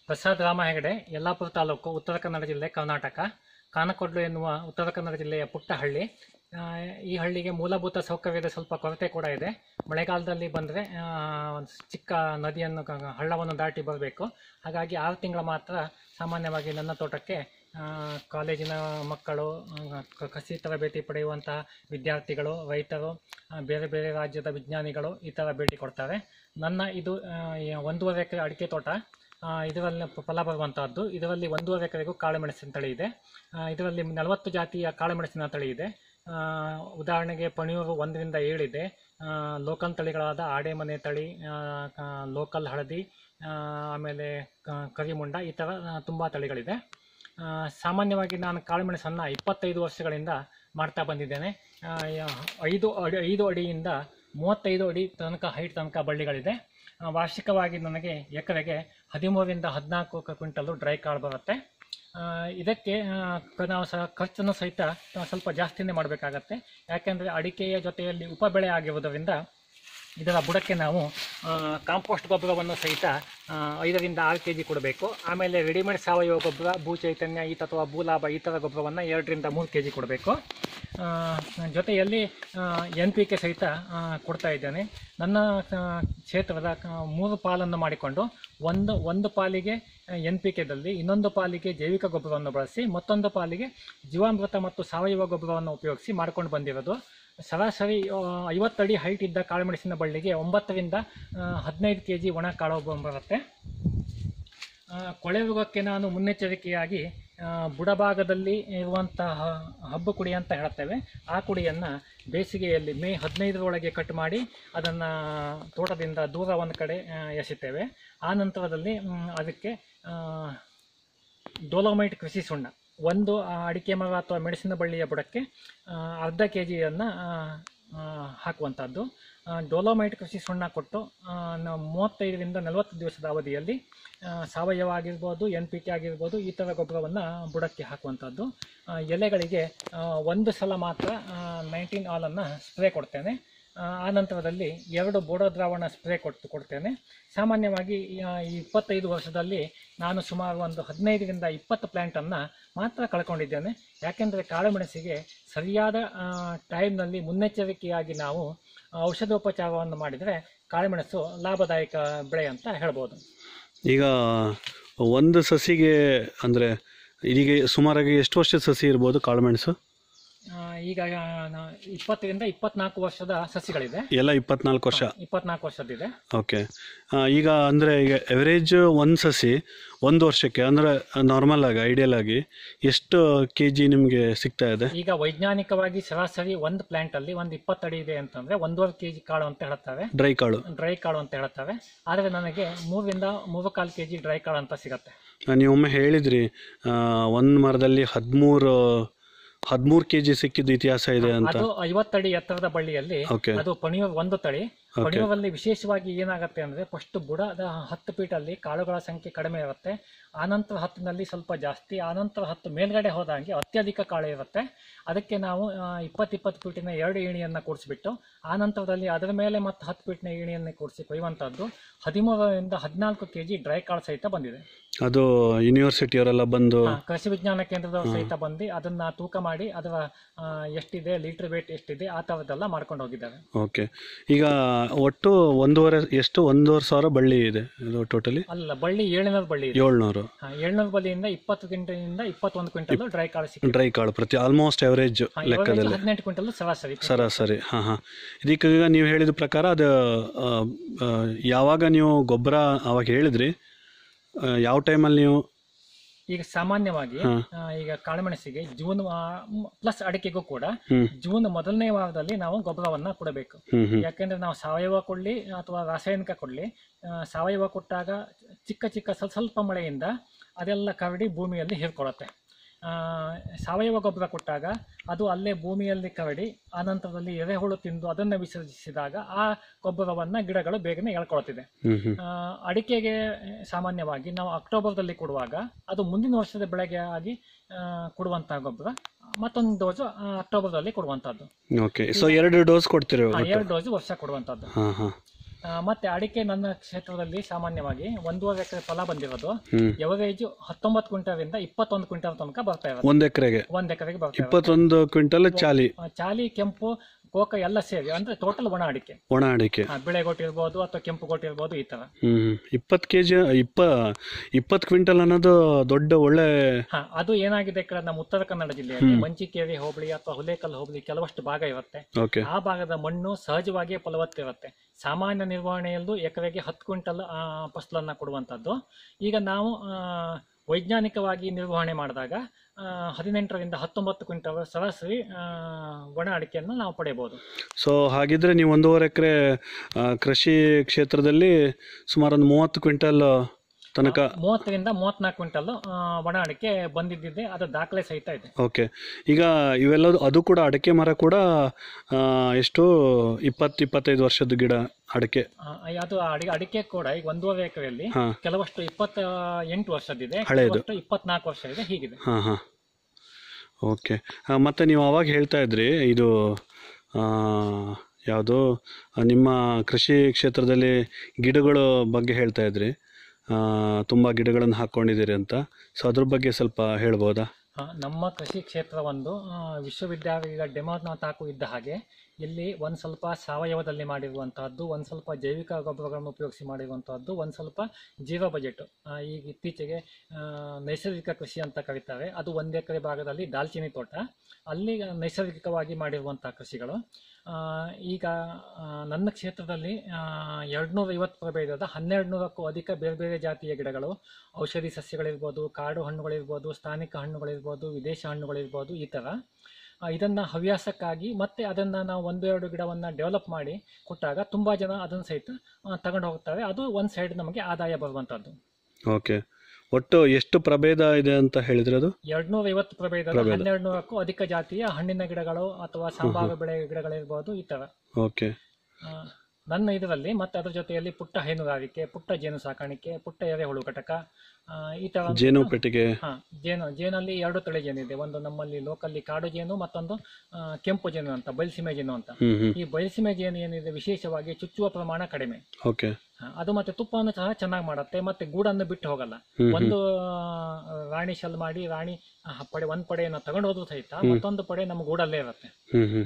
ಪ್ರಸಾದ್ ರಾಮ ಹೆಗಡೆ ಯಲ್ಲಾಪುರ ತಾಲೂಕು ಉತ್ತರ ಕನ್ನಡ ಜಿಲ್ಲೆ ಕರ್ನಾಟಕ ಕಾನಕೊಡ್ಲು ಎನ್ನುವ ಉತ್ತರ ಕನ್ನಡ ಜಿಲ್ಲೆಯ ಪುಟ್ಟ ಹಳ್ಳಿ ಆ, ಈ ಹಳ್ಳಿಗೆ ಮೂಲಭೂತ ಸೌಕರ್ಯದ ಸ್ವಲ್ಪ ಕೊರತೆ ಕೂಡ ಇದೆ ಮಳೆಗಾಲದಲ್ಲಿ ಬಂದರೆ ಒಂದು ಚಿಕ್ಕ ನದಿಯನ್ನು ಕ- ಹಳ್ಳವನ್ನು ದಾಟಿ ಬರಬೇಕು ಹಾಗಾಗಿ ಆರು ತಿಂಗಳ ಮಾತ್ರ ಸಾಮಾನ್ಯವಾಗಿ ನನ್ನ ತೋಟಕ್ಕೆ ಆ, ಕಾಲೇಜಿನ ಮಕ್ಕಳು ಆ, ಕ- ಕೃಷಿ ತರಬೇತಿ ಪಡೆಯುವಂತಹ ವಿದ್ಯಾರ್ಥಿಗಳು ರೈತರು ಆ, ಬೇರೆ ಬೇರೆ ರಾಜ್ಯದ ವಿಜ್ಞಾನಿಗಳು ಈ ಥರ ಭೇಟಿ ಕೊಡ್ತಾರೆ ನನ್ನ ಇದು ಆ, ಈ ಒಂದೂವರೆ ಎಕರೆ ಅಡಿಕೆ ತೋಟ ಆ, ಇದರಲ್ಲಿ ಪ- ಫಲ ಬರುವಂತಹದ್ದು ಇದರಲ್ಲಿ ಒಂದೂವರೆ ಎಕರೆಗೂ ಕಾಳುಮೆಣಸಿನ ತಳಿ ಇದೆ ಆ, ಇದರಲ್ಲಿ ನಲವತ್ತು ಜಾತಿಯ ಕಾಳುಮೆಣಸಿನ ತಳಿ ಇದೆ ಆ, ಉದಾಹರಣೆಗೆ ಪಣಿಯೂರು ಒಂದರಿಂದ ಏಳಿದೆ ಆ, ಲೋಕಲ್ ತಳಿಗಳಾದ ಆಡೆಮನೆ ತಳಿ ಆ, ಕ- ಲೋಕಲ್ ಹಳದಿ ಆ, ಆಮೇಲೆ ಕ- ಕರಿಮುಂಡ ಈ ಥರ ತುಂಬ ತಳಿಗಳಿದೆ ಆ, ಸಾಮಾನ್ಯವಾಗಿ ನಾನು ಕಾಳುಮೆಣಸನ್ನು ಇಪ್ಪತ್ತೈದು ವರ್ಷಗಳಿಂದ ಮಾಡ್ತಾ ಬಂದಿದ್ದೇನೆ ಆ, ಯ- ಐದು ಅಡಿ ಐದು ಅಡಿಯಿಂದ ಮೂವತ್ತೈದು ಅಡಿ ತನಕ ಹೈಟ್ ತನಕ ಬಳ್ಳಿಗಳಿದೆ ಆ, ವಾರ್ಷಿಕವಾಗಿ ನನಗೆ ಎಕರೆಗೆ ಹದಿಮೂರರಿಂದ ಹದಿನಾಲ್ಕು ಕ್ವಿಂಟಲು ಡ್ರೈ ಕಾಳು ಬರುತ್ತೆ ಆ, ಇದಕ್ಕೆ ಆ, ಕ- ನಾವು ಸಹ ಖರ್ಚನ್ನು ಸಹಿತ ಆ, ಸ್ವಲ್ಪ ಜಾಸ್ತಿನೇ ಮಾಡಬೇಕಾಗತ್ತೆ ಯಾಕೆಂದರೆ ಅಡಿಕೆಯ ಜೊತೆಯಲ್ಲಿ ಉಪಬೆಳೆ ಆಗಿರುವುದರಿಂದ ಇದರ ಬುಡಕ್ಕೆ ನಾವು ಆ, ಕಾಂಪೋಸ್ಟ್ ಗೊಬ್ಬರವನ್ನು ಸಹಿತ ಆ, ಐದರಿಂದ ಆರು ಕೆ ಜಿ ಕೊಡಬೇಕು ಆಮೇಲೆ ರೆಡಿಮೇಡ್ ಸಾವಯವ ಗೊಬ್ಬರ ಭೂ ಚೈತನ್ಯ ಈ ಅಥವಾ ಭೂಲಾಭ ಈ ಥರ ಗೊಬ್ಬರವನ್ನು ಎರಡರಿಂದ ಮೂರು ಕೆ ಜಿ ಕೊಡಬೇಕು ಆ, ಜೊತೆಯಲ್ಲಿ ಎನ್ ಪಿ ಕೆ ಸಹಿತ ಆ, ಕೊಡ್ತಾ ಇದ್ದೇನೆ ನನ್ನ ಆ, ಕ್ಷೇತ್ರದ ಆ, ಮೂರು ಪಾಲನ್ನು ಮಾಡಿಕೊಂಡು ಒಂದು ಒಂದು ಪಾಲಿಗೆ ಎನ್ ಪಿ ಕೆದಲ್ಲಿ ಇನ್ನೊಂದು ಪಾಲಿಗೆ ಜೈವಿಕ ಗೊಬ್ಬರವನ್ನು ಬಳಸಿ ಮತ್ತೊಂದು ಪಾಲಿಗೆ ಜೀವಾಮೃತ ಮತ್ತು ಸಾವಯವ ಗೊಬ್ಬರವನ್ನು ಉಪಯೋಗಿಸಿ ಮಾಡ್ಕೊಂಡು ಬಂದಿರೋದು ಸರಾಸರಿ ಆ, ಐವತ್ತಡಿ ಹೈಟ್ ಇದ್ದ ಕಾಳುಮೆಣಸಿನ ಬಳ್ಳಿಗೆ ಒಂಬತ್ತರಿಂದ ಆ, ಹದಿನೈದು ಕೆ ಜಿ ಒಣ ಕಾಳು ಬ- ಬರುತ್ತೆ ಆ, ಕೊಳೆ ರೋಗಕ್ಕೆ ನಾನು ಮುನ್ನೆಚ್ಚರಿಕೆಯಾಗಿ ಆ, ಬುಡಭಾಗದಲ್ಲಿ ಇರುವಂತಹ ಹಬ್ಬು ಕುಡಿ ಅಂತ ಹೇಳ್ತೇವೆ ಆ ಕುಡಿಯನ್ನು ಬೇಸಿಗೆಯಲ್ಲಿ ಮೇ ಹದಿನೈದರೊಳಗೆ ಕಟ್ ಮಾಡಿ ಅದನ್ನು ತೋಟದಿಂದ ದೂರ ಒಂದು ಕಡೆ ಆ, ಎಸೆತೇವೆ ಆ ನಂತರದಲ್ಲಿ ಮ್, ಅದಕ್ಕೆ ಆ, ಡೋಲೋಮೈಟ್ ಕೃಷಿ ಸುಣ್ಣ ಒಂದು ಆ, ಅಡಿಕೆ ಮರ ಅಥವಾ ಮೆಣಸಿನ ಬಳ್ಳಿಯ ಬುಡಕ್ಕೆ ಆ, ಅರ್ಧ ಕೆ ಜಿಯನ್ನು ಹಾಕುವಂಥದ್ದು ಆ, ಡೋಲೋಮೈಟ್ ಕೃಷಿ ಸುಣ್ಣ ಕೊಟ್ಟು ಆ, ನಾವು ಮೂವತ್ತೈದರಿಂದ ನಲವತ್ತು ದಿವಸದ ಅವಧಿಯಲ್ಲಿ ಆ, ಸಾವಯವ ಆಗಿರ್ಬೋದು ಎನ್ ಪಿ ಕೆ ಆಗಿರ್ಬೋದು ಈ ಥರ ಗೊಬ್ಬರವನ್ನು ಬುಡಕ್ಕೆ ಹಾಕುವಂಥದ್ದು ಆ, ಎಲೆಗಳಿಗೆ ಆ, ಒಂದು ಸಲ ಮಾತ್ರ ನೈನ್ಟೀನ್ ಆಲನ್ನು ಸ್ಪ್ರೇ ಕೊಡ್ತೇನೆ ಆ, ಆ ನಂತರದಲ್ಲಿ ಎರಡು ಬೋಡೋ ದ್ರಾವಣ ಸ್ಪ್ರೇ ಕೊಟ್ಟು ಕೊಡ್ತೇನೆ ಸಾಮಾನ್ಯವಾಗಿ ಆ, ಈ ಇಪ್ಪತ್ತೈದು ವರ್ಷದಲ್ಲಿ ನಾನು ಸುಮಾರು ಒಂದು ಹದಿನೈದರಿಂದ ಇಪ್ಪತ್ತು ಪ್ಲ್ಯಾಂಟನ್ನು ಮಾತ್ರ ಕಳ್ಕೊಂಡಿದ್ದೇನೆ ಯಾಕೆಂದರೆ ಕಾಳುಮೆಣಸಿಗೆ ಸರಿಯಾದ ಟೈಮ್ನಲ್ಲಿ ಮುನ್ನೆಚ್ಚರಿಕೆಯಾಗಿ ನಾವು ಔಷಧೋಪಚಾರವನ್ನು ಮಾಡಿದರೆ ಕಾಳುಮೆಣಸು ಲಾಭದಾಯಕ ಬೆಳೆ ಅಂತ ಹೇಳ್ಬೋದು ಈಗ ಒಂದು ಸಸಿಗೆ ಅಂದರೆ ಇದೀಗ ಸುಮಾರಾಗಿ ಎಷ್ಟು ವರ್ಷದ ಸಸಿ ಇರ್ಬೋದು ಕಾಳುಮೆಣಸು ಆ, ಈಗ ನಾ- ಇಪ್ಪತ್ತರಿಂದ ಇಪ್ಪತ್ನಾಲ್ಕು ವರ್ಷದ ಸಸಿಗಳಿದೆ ಎಲ್ಲ ಇಪ್ಪತ್ನಾಲ್ಕು ವರ್ಷ ಇಪ್ಪತ್ನಾಲ್ಕು ವರ್ಷದಿದೆ ಓಕೆ ಈಗ ಅಂದರೆ ಈಗ ಎವರೇಜ್ ಒಂದು ಸಸಿ ಒಂದು ವರ್ಷಕ್ಕೆ ಅಂದರೆ ನಾರ್ಮಲ್ ಆಗಿ ಐಡಿಯಲ್ ಆಗಿ ಎಷ್ಟು ಕೆ ಜಿ ನಿಮಗೆ ಸಿಗ್ತಾ ಇದೆ ಈಗ ವೈಜ್ಞಾನಿಕವಾಗಿ ಸರಾಸರಿ ಒಂದು ಪ್ಲಾಂಟ್ ಅಲ್ಲಿ ಒಂದು ಇಪ್ಪತ್ತಡಿ ಇದೆ ಅಂತಂದ್ರೆ ಒಂದೂವರೆ ಕೆಜಿ ಕಾಳು ಅಂತ ಹೇಳ್ತಾರೆ ಡ್ರೈ ಕಾಳು ಡ್ರೈ ಕಾಳು ಅಂತ ಹೇಳ್ತಾರೆ ಆದರೆ ನನಗೆ ಮೂರರಿಂದ ಮೂರು ಕಾಲು ಕೆಜಿ ಡ್ರೈ ಕಾಳು ಅಂತ ಸಿಗತ್ತೆ ಆ, ನೀವು ಒಮ್ಮೆ ಹೇಳಿದ್ರಿ ಒಂದು ಮರದಲ್ಲಿ ಹದಿಮೂರು ಹದಿಮೂರು ಕೆ ಜಿ ಸಿಕ್ಕಿದ್ದು ಇತಿಹಾಸ ಇದೆ ಅಂತ ಅದು ಐವತ್ತಡಿ ಎತ್ತರದ ಬಳ್ಳಿಯಲ್ಲಿ ಓಕೆ ಅದು ಪಣಿಯೂರ್ ಒಂದು ತಳಿ ಓಕೆ ಪಣಿಯೂರಲ್ಲಿ ವಿಶೇಷವಾಗಿ ಏನಾಗುತ್ತೆ ಅಂದ್ರೆ ಫಸ್ಟ್ ಬುಡದ ಹತ್ತು ಫೀಟಲ್ಲಿ ಕಾಳುಗಳ ಸಂಖ್ಯೆ ಕಡಿಮೆ ಇರುತ್ತೆ ಆನಂತರ ಹತ್ತಿನಲ್ಲಿ ಸ್ವಲ್ಪ ಜಾಸ್ತಿ ಆನಂತರ ಹತ್ತು ಮೇಲ್ಗಡೆ ಹೋದಂಗೆ ಅತ್ಯಧಿಕ ಕಾಳು ಇರುತ್ತೆ ಅದಕ್ಕೆ ನಾವು ಇಪ್ಪತ್ತು ಇಪ್ಪತ್ತು ಫೀಟಿನ ಎರಡು ಏಣಿಯನ್ನು ಕೂಡಿಸ್ಬಿಟ್ಟು ಆನಂತರದಲ್ಲಿ ಅದರ ಮೇಲೆ ಮತ್ತೆ ಹತ್ತು ಫೀಟ್ನ ಏಣಿಯನ್ನು ಕೂಡಿಸಿ ಕೊಯ್ಯುವಂಥದ್ದು ಹದಿಮೂರರಿಂದ ಹದಿನಾಲ್ಕು ಕೆ ಜಿ ಡ್ರೈ ಕಾಳು ಸಹಿತ ಬಂದಿದೆ ಅದು ಯೂನಿವರ್ಸಿಟಿಯವರೆಲ್ಲ ಬಂದು ಹಾ, ಕೃಷಿ ವಿಜ್ಞಾನ ಕೇಂದ್ರದವರು ಸಹಿತ ಬಂದು ಅದನ್ನ ತೂಕ ಮಾಡಿ ಅದರ ಆ, ಎಷ್ಟಿದೆ ಲೀಟರ್ ವೇಟ್ ಎಷ್ಟಿದೆ ಆ ಥರದ್ದೆಲ್ಲ ಮಾಡ್ಕೊಂಡು ಹೋಗಿದ್ದಾರೆ ಓಕೆ ಈಗ ಒಟ್ಟು ಒಂದೂವರೆ ಎಷ್ಟು ಒಂದೂವರೆ ಸಾವಿರ ಬಳ್ಳಿ ಇದೆ ಇದು ಟೋಟಲಿ ಅಲ್ಲ ಬಳ್ಳಿ ಏಳ್ನೂರು ಬಳ್ಳಿ ಇದೆ ಏಳ್ನೂರು ಹಾ, ಏಳ್ನೂರು ಬಳ್ಳಿಯಿಂದ ಇಪ್ಪತ್ತು ಕ್ವಿಂಟಲಿಂದ ಇಪ್ಪತ್ತೊಂದು ಕ್ವಿಂಟಲ್ ಡ್ರೈ ಕಾಳು ಸಿಕ್ಕಿದೆ ಡ್ರೈ ಕಾಳು ಪ್ರತಿ ಆಲ್ಮೋಸ್ಟ್ ಎವರೇಜ್ ಹಾ, ಲೆಕ್ಕದಲ್ಲಿ ಇವರಿಗೆ ಹದಿನೆಂಟು ಕ್ವಿಂಟಲ್ ಸರಾಸರಿ ಸರಾಸರಿ ಹಾಂ ಹಾಂ ಇದಕ್ಕೆ ಈಗ ನೀವು ಹೇಳಿದ ಪ್ರಕಾರ ಅದು ಆ, ಆ, ಯಾವಾಗ ನೀವು ಗೊಬ್ಬರ ಅವಾಗ ಹೇಳಿದ್ರಿ ಆ, ಯಾವ ಟೈಮಲ್ಲಿ ನೀವು ಈಗ ಸಾಮಾನ್ಯವಾಗಿ ಹಾ. ಆ, ಈಗ ಕಾಳುಮೆಣಸಿಗೆ ಜೂನ್ ಪ್ಲಸ್ ಅಡಿಕೆಗೂ ಕೂಡ ಹ್ಮ್ ಜೂನ್ ಮೊದಲನೇ ವಾರದಲ್ಲಿ ನಾವು ಗೊಬ್ಬರವನ್ನ ಕೊಡಬೇಕು ಹ್ಮ್ ಹ್ಮ್ ಯಾಕೆಂದ್ರೆ ನಾವು ಸಾವಯವ ಕೊಡ್ಲಿ ಅಥವಾ ರಾಸಾಯನಿಕ ಕೊಡ್ಲಿ ಆ, ಸಾವಯವ ಕೊಟ್ಟಾಗ ಚಿಕ್ಕ ಚಿಕ್ಕ ಸ್ವಲ್ಪ ಸ್ವಲ್ಪ ಮಳೆಯಿಂದ ಅದೆಲ್ಲ ಕರಡಿ ಭೂಮಿಯಲ್ಲಿ ಹೀರ್ಕೊಳ್ಳುತ್ತೆ ಆ, ಸಾವಯವ ಗೊಬ್ಬರ ಕೊಟ್ಟಾಗ ಅದು ಅಲ್ಲೇ ಭೂಮಿಯಲ್ಲಿ ಕರಡಿ ಆನಂತರದಲ್ಲಿ ಎರೆಹುಳು ತಿಂದು ಅದನ್ನು ವಿಸರ್ಜಿಸಿದಾಗ ಆ ಗೊಬ್ಬರವನ್ನು ಗಿಡಗಳು ಬೇಗನೆ ಎಳ್ಕೊಳ್ತಿದೆ ಹ್ಮ್ ಹ್ಮ್ ಆ, ಅಡಿಕೆಗೆ ಸಾಮಾನ್ಯವಾಗಿ ನಾವು ಅಕ್ಟೋಬರ್ದಲ್ಲಿ ಕೊಡುವಾಗ ಅದು ಮುಂದಿನ ವರ್ಷದ ಬೆಳೆಗೆ ಆಗಿ ಆ, ಕೊಡುವಂತಹ ಗೊಬ್ಬರ ಮತ್ತೊಂದು ಡೋಸು ಅಕ್ಟೋಬರ್ದಲ್ಲಿ ಕೊಡುವಂಥದ್ದು ಓಕೆ ಸೊ ಎರಡು ಡೋಸ್ ಕೊಡ್ತೀರಿ ಆ, ಎರಡು ಡೋಸು ವರ್ಷ ಕೊಡುವಂಥದ್ದು ಹಾಂ ಹಾಂ ಆ, ಮತ್ತೆ ಅಡಿಕೆ ನನ್ನ ಕ್ಷೇತ್ರದಲ್ಲಿ ಸಾಮಾನ್ಯವಾಗಿ ಒಂದೂವರೆ ಎಕರೆ ಫಲ ಬಂದಿರೋದು ಹ್ಮ್ ಎವರೇಜ್ ಹತ್ತೊಂಬತ್ತು ಕ್ವಿಂಟಲ್ರಿಂದ ಇಪ್ಪತ್ತೊಂದು ಕ್ವಿಂಟಲ್ ತನಕ ಬರ್ತಾ ಇರೋದು ಒಂದ್ ಎಕರೆಗೆ ಒಂದ್ ಎಕರೆಗೆ ಬರ್ತಾ ಇರೋದು ಇಪ್ಪತ್ತೊಂದು ಕ್ವಿಂಟಲ್ ಚಾಲಿ ಆ, ಚಾಲಿ ಕೆಂಪು ಕೋಕ ಎಲ್ಲ ಸೇರಿ ಅಂದ್ರೆ ಟೋಟಲ್ ಒಣ ಅಡಿಕೆ ಒಣ ಅಡಿಕೆ ಆ, ಬಿಳೆ ಗೊಟ್ಟು ಇರ್ಬೋದು ಅಥವಾ ಕೆಂಪು ಗೊಟ್ಟು ಇರ್ಬೋದು ಈ ತರ ಹ್ಮ್ ಇಪ್ಪತ್ತು ಕೆ ಜಿ ಇಪ್ಪ ಇಪ್ಪತ್ತು ಕ್ವಿಂಟಲ್ ಅನ್ನೋದು ದೊಡ್ಡ ಒಳ್ಳೆ ಹಾ ಅದು ಏನಾಗಿದೆ ಈ ಕಡೆ ನಮ್ಮ ಉತ್ತರ ಕನ್ನಡ ಜಿಲ್ಲೆಯಲ್ಲಿ ಮಂಚಿಕೇರಿ ಹೋಬಳಿ ಅಥವಾ ಹುಲೇಕಲ್ ಹೋಬಳಿ ಕೆಲವಷ್ಟು ಭಾಗ ಇರುತ್ತೆ ಓಕೆ ಆ ಭಾಗದ ಮಣ್ಣು ಸಹಜವಾಗಿಯೇ ಫಲವತ್ತಿರುತ್ತೆ ಸಾಮಾನ್ಯ ನಿರ್ವಹಣೆಯಲ್ಲೂ ಎಕರೆಗೆ ಹತ್ತು ಕ್ವಿಂಟಲ್ ಆ, ಫಸಲನ್ನ ಕೊಡುವಂಥದ್ದು ಈಗ ನಾವು ಆ, ವೈಜ್ಞಾನಿಕವಾಗಿ ನಿರ್ವಹಣೆ ಮಾಡಿದಾಗ ಆ, ಹದಿನೆಂಟರಿಂದ ಹತ್ತೊಂಬತ್ತು ಕ್ವಿಂಟಲ್ ಸರಾಸರಿ ಆ, ಒಣ ಅಡಿಕೆಯನ್ನು ನಾವು ಪಡೆಯಬಹುದು ಸೊ ಹಾಗಿದ್ರೆ ನೀವು ಒಂದೂವರೆ ಎಕರೆ ಕೃಷಿ ಕ್ಷೇತ್ರದಲ್ಲಿ ಸುಮಾರು ಒಂದು ಮೂವತ್ತು ಕ್ವಿಂಟಲ್ ತನಕ ಮೂವತ್ತರಿಂದ ಮೂವತ್ನಾಲ್ಕು ಕ್ವಿಂಟಲ್ ಆ, ಒಣ ಅಡಿಕೆ ಬಂದಿದ್ದಿದೆ ಅದು ದಾಖಲೆ ಸಹಿತ ಇದೆ ಓಕೆ ಈಗ ಇವೆಲ್ಲ ಅದು ಕೂಡ ಅಡಿಕೆ ಮರ ಕೂಡ ಆ, ಎಷ್ಟು ಇಪ್ಪತ್ತು ಇಪ್ಪತ್ತೈದು ವರ್ಷದ ಗಿಡ ಅಡಿಕೆ ಆ, ಅದು ಅಡಿ ಅಡಿಕೆ ಕೂಡ ಈಗ ಒಂದೂವರೆ ಎಕರೆಯಲ್ಲಿ ಹಾ ಕೆಲವಷ್ಟು ಇಪ್ಪತ್ತ ಎಂಟು ವರ್ಷದಿದೆ ಹಳೇದು. ಕೆಲವಷ್ಟು ಇಪ್ಪತ್ನಾಲ್ಕು ವರ್ಷ ಇದೆ ಹೀಗಿದೆ ಹಾಂ ಹಾಂ ಓಕೆ ಮತ್ತು ನೀವು ಅವಾಗ ಹೇಳ್ತಾ ಇದ್ರಿ ಇದು ಯಾವುದು ನಿಮ್ಮ ಕೃಷಿ ಕ್ಷೇತ್ರದಲ್ಲಿ ಗಿಡಗಳು ಬಗ್ಗೆ ಹೇಳ್ತಾ ಇದ್ರಿ ತುಂಬ ಗಿಡಗಳನ್ನು ಹಾಕ್ಕೊಂಡಿದ್ದೀರಿ ಅಂತ ಸೊ ಅದ್ರ ಬಗ್ಗೆ ಸ್ವಲ್ಪ ಹೇಳ್ಬೋದಾ ಆ, ನಮ್ಮ ಕೃಷಿ ಕ್ಷೇತ್ರ ಒಂದು ಆ, ವಿಶ್ವವಿದ್ಯಾಲಯದ ಡೆಮೋನ ತಾಕು ಇದ್ದ ಹಾಗೆ ಇಲ್ಲಿ ಒಂದು ಸ್ವಲ್ಪ ಸಾವಯವದಲ್ಲಿ ಮಾಡಿರುವಂತಹದ್ದು ಒಂದು ಸ್ವಲ್ಪ ಜೈವಿಕ ಗೊಬ್ಬರಗಳನ್ನು ಉಪಯೋಗಿಸಿ ಮಾಡಿರುವಂತಹದ್ದು ಒಂದು ಸ್ವಲ್ಪ ಜೀರೋ ಬಜೆಟ್ ಈಗ ಇತ್ತೀಚೆಗೆ ಆ, ನೈಸರ್ಗಿಕ ಕೃಷಿ ಅಂತ ಕರೀತಾರೆ ಅದು ಒಂದು ಎಕರೆ ಭಾಗದಲ್ಲಿ ದಾಲ್ಚಿನ್ನಿ ತೋಟ ಅಲ್ಲಿ ನೈಸರ್ಗಿಕವಾಗಿ ಮಾಡಿರುವಂತಹ ಕೃಷಿಗಳು ಆ, ಈಗ ಆ, ನನ್ನ ಕ್ಷೇತ್ರದಲ್ಲಿ ಎರಡುನೂರ ಐವತ್ತು ಪ್ರಭೇದದ ಹನ್ನೆರಡು ನೂರಕ್ಕೂ ಅಧಿಕ ಬೇರೆ ಬೇರೆ ಜಾತಿಯ ಗಿಡಗಳು ಔಷಧಿ ಸಸ್ಯಗಳಿರ್ಬೋದು ಕಾಡು ಹಣ್ಣುಗಳಿರ್ಬೋದು ಸ್ಥಾನಿಕ ಹಣ್ಣುಗಳಿರ್ಬೋದು ವಿದೇಶ ಹಣ್ಣುಗಳಿರ್ಬೋದು ಈ ಥರ ಆ, ಇದನ್ನ ಹವ್ಯಾಸಕ್ಕಾಗಿ ಮತ್ತೆ ಅದನ್ನ ನಾವು ಒಂದು ಎರಡು ಗಿಡವನ್ನ ಡೆವಲಪ್ ಮಾಡಿ ಕೊಟ್ಟಾಗ ತುಂಬಾ ಜನ ಅದನ್ನ ಸಹಿತ ತಗೊಂಡು ಹೋಗ್ತಾರೆ ಅದು ಒಂದು ಸೈಡ್ ನಮಗೆ ಆದಾಯ ಬರುವಂತದ್ದು ಓಕೆ ಒಟ್ಟು ಎಷ್ಟು ಪ್ರಭೇದ ಇದೆ ಅಂತ ಹೇಳಿದ್ರೆ ಅದು ಎರಡ್ನೂರ ಐವತ್ತು ಪ್ರಭೇದದ ಪ್ರಭೇದ. ಹನ್ನೆರಡು ನೂರಕ್ಕೂ ಅಧಿಕ ಜಾತಿಯ ಹಣ್ಣಿನ ಗಿಡಗಳು ಅಥವಾ ಸಾಂಬಾರು ಬೆಳೆ ಗಿಡಗಳಿರ್ಬೋದು ಈ ತರ ಓಕೆ ಆ, ನನ್ನ ಇದರಲ್ಲಿ ಮತ್ತೆ ಅದರ ಜೊತೆಯಲ್ಲಿ ಪುಟ್ಟ ಹೈನುಗಾರಿಕೆ ಪುಟ್ಟ ಜೇನು ಸಾಕಾಣಿಕೆ ಪುಟ್ಟ ಎರೆಹುಳು ಘಟಕ ಆ, ಈ ತರ ಜೇನು ಪೆಟ್ಟಿಗೆ ಹಾ ಜೇನು ಜೇನಲ್ಲಿ ಎರಡು ತಳಿ ಜೇನಿದೆ ಒಂದು ನಮ್ಮಲ್ಲಿ ಲೋಕಲ್ಲಿ ಕಾಡು ಜೇನು ಮತ್ತೊಂದು ಆ, ಕೆಂಪು ಜೇನು ಅಂತ ಬಯಲುಸೀಮೆ ಜೇನು ಅಂತ ಹ್ಞೂ ಹ್ಞೂ ಈ ಬಯಲುಸೀಮೆ ಜೇನು ಏನಿದೆ ವಿಶೇಷವಾಗಿ ಚುಚ್ಚುವ ಪ್ರಮಾಣ ಕಡಿಮೆ ಓಕೆ ಹಾ, ಅದು ಮತ್ತೆ ತುಪ್ಪವನ್ನು ಸಹ ಚೆನ್ನಾಗಿ ಮಾಡುತ್ತೆ ಮತ್ತೆ ಗೂಡನ್ನು ಬಿಟ್ಟು ಹೋಗಲ್ಲ ಹ್ಞೂ ಹ್ಞೂ ಒಂದು ಆ, ರಾಣಿ ಶಲ್ ಮಾಡಿ ರಾಣಿ ಆ, ಪಡೆ ಒಂದ್ ಪಡೆಯನ್ನು ತಗೊಂಡು ಹೋದ್ರು ಸಹಿತ ಮತ್ತೊಂದು ಪಡೆ ನಮ್ಮ ಗೂಡಲ್ಲೇ ಇರುತ್ತೆ ಹ್ಞೂ ಹ್ಞೂ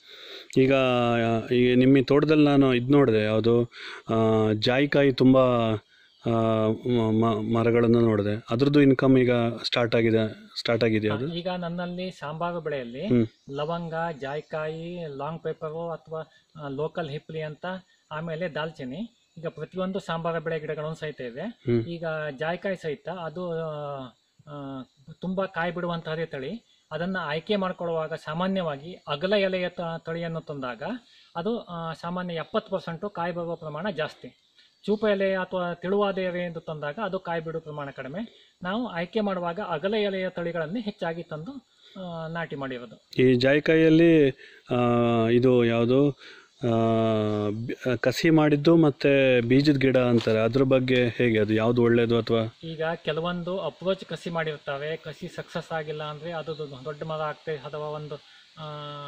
ಈಗ ಈಗ ನಿಮ್ಮ ಈ ತೋಟದಲ್ಲಿ ನಾನು ಇದು ನೋಡಿದೆ ಯಾವುದು ಜಾಯಿಕಾಯಿ ತುಂಬ ಆ, ಮ- ಮ- ಮರಗಳನ್ನು ನೋಡಿದೆ ಅದ್ರದ್ದು ಇನ್ಕಮ್ ಈಗ ಸ್ಟಾರ್ಟ್ ಆಗಿದೆ ಸ್ಟಾರ್ಟ್ ಆಗಿದೆಯಾ ಅದು ಈಗ ನನ್ನಲ್ಲಿ ಸಾಂಬಾರು ಬೆಳೆಯಲ್ಲಿ ಹ್ಮ್. ಲವಂಗ ಜಾಯ್ಕಾಯಿ ಲಾಂಗ್ ಪೇಪರು ಅಥವಾ ಲೋಕಲ್ ಹಿಪ್ಲಿ ಅಂತ ಆಮೇಲೆ ದಾಲ್ಚಿನ್ನಿ ಈಗ ಪ್ರತಿಯೊಂದು ಸಾಂಬಾರು ಬೆಳೆ ಗಿಡಗಳನ್ನು ಸಹಿತ ಇದೆ ಹ್ಮ್. ಈಗ ಜಾಯ್ಕಾಯಿ ಸಹಿತ ಅದು ಆ, ಆ, ತುಂಬಾ ಕಾಯಿ ಬಿಡುವಂತಹದೇ ತಳಿ ಅದನ್ನ ಆಯ್ಕೆ ಮಾಡ್ಕೊಳ್ಳುವಾಗ ಸಾಮಾನ್ಯವಾಗಿ ಅಗಲ ಎಲೆಯ ತ- ತಳಿಯನ್ನು ತಂದಾಗ ಅದು ಆ, ಸಾಮಾನ್ಯ ಎಪ್ಪತ್ತು ಪರ್ಸೆಂಟು ಕಾಯಿ ಬರುವ ಪ್ರಮಾಣ ಜಾಸ್ತಿ ಚೂಪ ಎಲೆ ಅಥವಾ ತೆಳುವಾದ ಎಲೆ ಎಂದು ತಂದಾಗ ಅದು ಕಾಯಿ ಬಿಡುವ ಪ್ರಮಾಣ ಕಡಿಮೆ ನಾವು ಆಯ್ಕೆ ಮಾಡುವಾಗ ಅಗಲ ಎಲೆಯ ತಳಿಗಳನ್ನು ಹೆಚ್ಚಾಗಿ ತಂದು ಆ, ನಾಟಿ ಮಾಡಿರೋದು ಈ ಜಾಯಿಕಾಯಿಯಲ್ಲಿ ಆ, ಇದು ಯಾವುದು ಆ, ಬಿ- ಕಸಿ ಮಾಡಿದ್ದು ಮತ್ತು ಬೀಜದ ಗಿಡ ಅಂತಾರೆ ಅದ್ರ ಬಗ್ಗೆ ಹೇಗೆ ಅದು ಯಾವುದು ಒಳ್ಳೆಯದು ಅಥವಾ ಈಗ ಕೆಲವೊಂದು ಅಪ್ರೋಚ್ ಕಸಿ ಮಾಡಿರ್ತಾರೆ ಕಸಿ ಸಕ್ಸಸ್ ಆಗಿಲ್ಲ ಅಂದರೆ ಅದು ದೊ- ದೊಡ್ಡ ಮರ ಆಗ್ತೆ ಅಥವಾ ಒಂದು ಆ,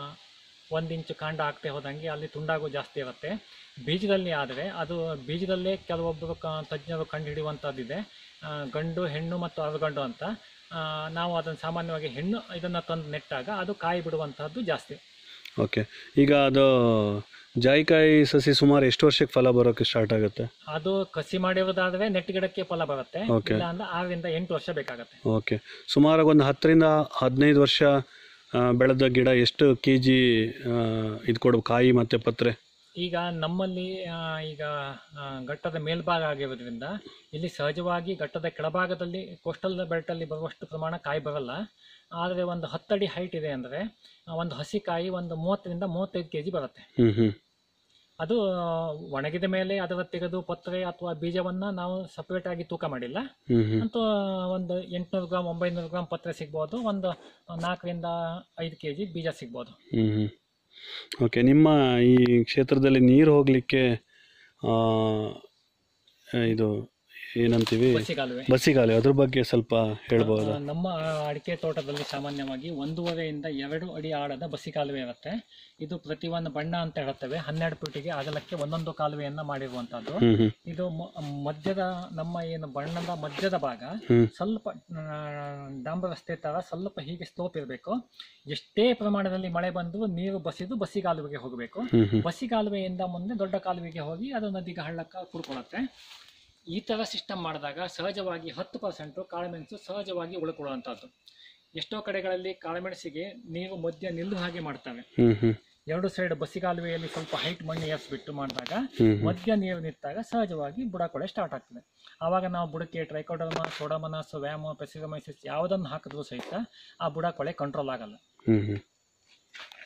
ಒಂದು ಇಂಚು ಕಾಂಡ ಆಗ್ತೆ ಹೋದಂಗೆ ಅಲ್ಲಿ ತುಂಡಾಗು ಜಾಸ್ತಿ ಇರುತ್ತೆ ಬೀಜದಲ್ಲಿ ಆದರೆ ಅದು ಬೀಜದಲ್ಲೇ ಕೆಲವೊಬ್ಬರು ಕ ತಜ್ಞರು ಕಂಡುಹಿಡಿಯುವಂಥದ್ದಿದೆ ಆ, ಗಂಡು ಹೆಣ್ಣು ಮತ್ತು ಅರಗಂಡು ಅಂತ ಆ, ನಾವು ಅದನ್ನು ಸಾಮಾನ್ಯವಾಗಿ ಹೆಣ್ಣು ಇದನ್ನು ತಂದು ನೆಟ್ಟಾಗ ಅದು ಕಾಯಿ ಬಿಡುವಂತಹದ್ದು ಜಾಸ್ತಿ ಓಕೆ ಈಗ ಅದು ಜಾಯಿಕಾಯಿ ಸಸಿ ಸುಮಾರು ಎಷ್ಟು ವರ್ಷಕ್ಕೆ ಫಲ ಬರೋಕ್ಕೆ ಸ್ಟಾರ್ಟ್ ಆಗುತ್ತೆ ಅದು ಕಸಿ ಮಾಡಿರೋದಾದ್ರೆ ನೆಟ್ ಗಿಡಕ್ಕೆ ಫಲ ಬರುತ್ತೆ Okay. ಇಲ್ಲ ಅಂದ್ರೆ ಆರರಿಂದ ಎಂಟು ವರ್ಷ ಬೇಕಾಗುತ್ತೆ ಓಕೆ ಸುಮಾರು ಒಂದು ಹತ್ತರಿಂದ ಹದಿನೈದು ವರ್ಷ ಆ, ಬೆಳೆದ ಗಿಡ ಎಷ್ಟು ಕೆ ಜಿ ಇದು ಕೊಡು ಕಾಯಿ ಮತ್ತು ಪತ್ರೆ ಈಗ ನಮ್ಮಲ್ಲಿ ಆ, ಈಗ ಆ, ಘಟ್ಟದ ಮೇಲ್ಭಾಗ ಆಗಿರೋದ್ರಿಂದ ಇಲ್ಲಿ ಸಹಜವಾಗಿ ಘಟ್ಟದ ಕೆಳಭಾಗದಲ್ಲಿ ಕೋಸ್ಟಲ್ ಬೆಲ್ಟಲ್ಲಿ ಬರುವಷ್ಟು ಪ್ರಮಾಣ ಕಾಯಿ ಬರಲ್ಲ ಆದರೆ ಒಂದು ಹತ್ತಡಿ ಹೈಟ್ ಇದೆ ಅಂದರೆ ಒಂದು ಹಸಿ ಕಾಯಿ ಒಂದು ಮೂವತ್ತರಿಂದ ಮೂವತ್ತೈದು ಕೆ ಜಿ ಬರುತ್ತೆ ಹ್ಞೂ ಹ್ಞೂ ಅದು ಆ, ಒಣಗಿದ ಮೇಲೆ ಅದರ ತೆಗೆದು ಪತ್ರೆ ಅಥವಾ ಬೀಜವನ್ನು ನಾವು ಸಪ್ರೇಟ್ ಆಗಿ ತೂಕ ಮಾಡಿಲ್ಲ ಹ್ಞೂ ಹ್ಞೂ ಅಂತೂ ಒಂದು ಎಂಟುನೂರು ಗ್ರಾಮ್ ಒಂಬೈನೂರು ಗ್ರಾಮ್ ಪತ್ರೆ ಸಿಗ್ಬೋದು ಒಂದು ನಾಲ್ಕರಿಂದ ಐದು ಕೆ ಜಿ ಬೀಜ ಸಿಗ್ಬೋದು ಹ್ಞೂ ಹ್ಞೂ ಓಕೆ ನಿಮ್ಮ ಈ ಕ್ಷೇತ್ರದಲ್ಲಿ ನೀರು ಹೋಗಲಿಕ್ಕೆ ಇದು ಏನಂತೀವಿ ಬಸಿಗಾಲುವೆ ಬಸಿಗಾಲಿ ಅದ್ರ ಬಗ್ಗೆ ಸ್ವಲ್ಪ ಹೇಳ್ಬೋದಾ ಆ, ನಮ್ಮ ಅಡಿಕೆ ತೋಟದಲ್ಲಿ ಸಾಮಾನ್ಯವಾಗಿ ಒಂದೂವರೆಯಿಂದ ಎರಡು ಅಡಿ ಆಳದ ಬಸಿ ಕಾಲುವೆ ಇರುತ್ತೆ ಇದು ಪ್ರತಿ ಒಂದು ಬಣ್ಣ ಅಂತ ಹೇಳುತ್ತೇವೆ ಹನ್ನೆರಡು ಫೀಟಿಗೆ ಅಗಲಕ್ಕೆ ಒಂದೊಂದು ಕಾಲುವೆಯನ್ನ ಮಾಡಿರುವಂತದ್ದು ಹ್ಮ್ ಹ್ಮ್ ಇದು ಮ- ಮಧ್ಯದ ನಮ್ಮ ಏನು ಬಣ್ಣದ ಮಧ್ಯದ ಭಾಗ ಹ್ಮ್ ಸ್ವಲ್ಪ ಆ, ಡಾಂಬರ್ ರಸ್ತೆ ತರ ಸ್ವಲ್ಪ ಹೀಗೆ ಸ್ಲೋಪ್ ಇರಬೇಕು ಎಷ್ಟೇ ಪ್ರಮಾಣದಲ್ಲಿ ಮಳೆ ಬಂದು ನೀರು ಬಸಿದು ಬಸಿ ಕಾಲುವೆಗೆ ಹೋಗಬೇಕು ಹ್ಮ್ ಹ್ಮ್ ಬಸಿ ಕಾಲುವೆಯಿಂದ ಮುಂದೆ ದೊಡ್ಡ ಕಾಲುವೆಗೆ ಹೋಗಿ ಅದು ನದಿಗೆ ಹಳ್ಳಕ್ಕ ಕುಡ್ಕೊಳ್ಳುತ್ತೆ ಈ ಥರ ಸಿಸ್ಟಮ್ ಮಾಡಿದಾಗ ಸಹಜವಾಗಿ ಹತ್ತು ಪರ್ಸೆಂಟು ಕಾಳುಮೆಣಸು ಸಹಜವಾಗಿ ಉಳ್ಕೊಳ್ಳುವಂಥದ್ದು ಎಷ್ಟೋ ಕಡೆಗಳಲ್ಲಿ ಕಾಳುಮೆಣಸಿಗೆ ನೀರು ಮಧ್ಯ ನಿಲ್ಲುವ ಹಾಗೆ ಮಾಡ್ತವೆ ಹ್ಮ್ ಹ್ಮ್ ಎರಡು ಸೈಡ್ ಬಸಿ ಕಾಲುವೆಯಲ್ಲಿ ಸ್ವಲ್ಪ ಹೈಟ್ ಮಣ್ಣು ಏರಿಸ್ಬಿಟ್ಟು ಮಾಡಿದಾಗ ಹ್ಮ್ ಹ್ಮ್ ಮಧ್ಯ ನೀರು ನಿಂತಾಗ ಸಹಜವಾಗಿ ಬುಡ ಕೊಳೆ ಸ್ಟಾರ್ಟ್ ಆಗ್ತದೆ ಆವಾಗ ನಾವು ಬುಡಕ್ಕೆ ಟ್ರೈಕೋಡರ್ಮ ಸೋಡಮನಸ್ ವ್ಯಾಮ ಪೆಸಿಗಮೈಸಿಸ್ ಯಾವುದನ್ನು ಹಾಕಿದ್ರೂ ಸಹಿತ ಆ ಬುಡ ಕೊಳೆ ಕಂಟ್ರೋಲ್ ಆಗಲ್ಲ ಹ್ಮ್ ಹ್ಮ್